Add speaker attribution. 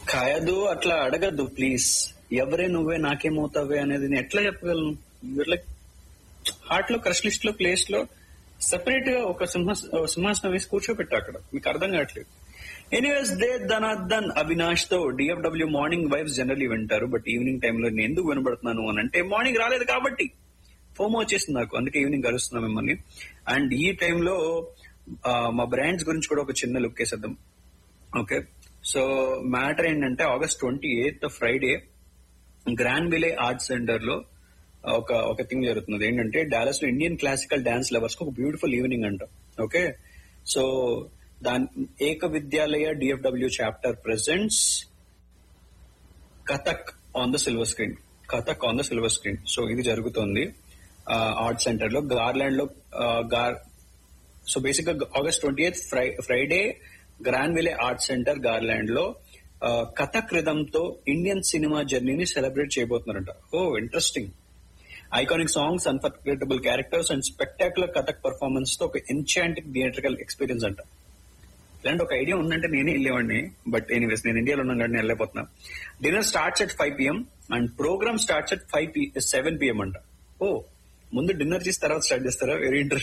Speaker 1: కాయదు అట్లా అడగద్దు ప్లీజ్ ఎవరే నువ్వే నాకేమవుతావే అనేది నేను ఎట్లా చెప్పగలను లైక్ హార్ట్ లో క్రష్ లిస్ట్ లో ప్లేస్ లో సెపరేట్ గా ఒక సింహాస సింహాసనం వేసి కూర్చోబెట్టా అక్కడ మీకు అర్థం కావట్లేదు ఎనీవేస్ దే ధనార్దన్ అవినాష్ తో డిఎఫ్డబ్ల్యూ మార్నింగ్ వైబ్స్ జనరలీ వింటారు బట్ ఈవినింగ్ టైంలో నేను ఎందుకు వినబడుతున్నాను అని అంటే మార్నింగ్ రాలేదు కాబట్టి ఫోమో వచ్చేసింది నాకు అందుకే ఈవినింగ్ కలుస్తున్నా మిమ్మల్ని అండ్ ఈ టైంలో మా బ్రాండ్స్ గురించి కూడా ఒక చిన్న లుక్ వేసేద్దాం ఓకే సో మ్యాటర్ ఏంటంటే August twenty eighth Friday Granville art center లో ఒక ఒక థింగ్ జరుగుతుంది ఏంటంటే డాలస్ లో ఇండియన్ క్లాసికల్ డాన్స్ లవర్స్ ఒక బ్యూటిఫుల్ ఈవినింగ్ అంట ఓకే సో దాని Eka Vidyalaya DFW chapter presents Kathak on the silver screen Kathak on the silver screen so ఇది జరుగుతుంది ఆర్ట్ సెంటర్ లో గార్లాండ్ లో గార్ సో బేసిక్ గా August twenty eighth Friday Granville art centre garland లో కథక్ రిధంతో ఇండియన్ సినిమా జర్నీని సెలబ్రేట్ చేయబోతున్నారంట ఓ interesting iconic songs unforgettable characters and spectacular Kathak performance తో ఒక ఎన్చాంటిక్ థియేట్రికల్ ఎక్స్పీరియన్స్ అంట ఇలాంటి ఒక ఐడియా ఉందంటే నేనే వెళ్ళేవాడిని బట్ ఎనీవేస్ నేను ఇండియాలో ఉన్నాను కాబట్టి నేను వెళ్ళిపోతున్నా dinner starts at five PM and program starts at five seven PM అంట ఓ ముందు డిన్నర్ చేసి తర్వాత స్టార్ట్ చేస్తారా వెరీ ఇంట్రెస్ట్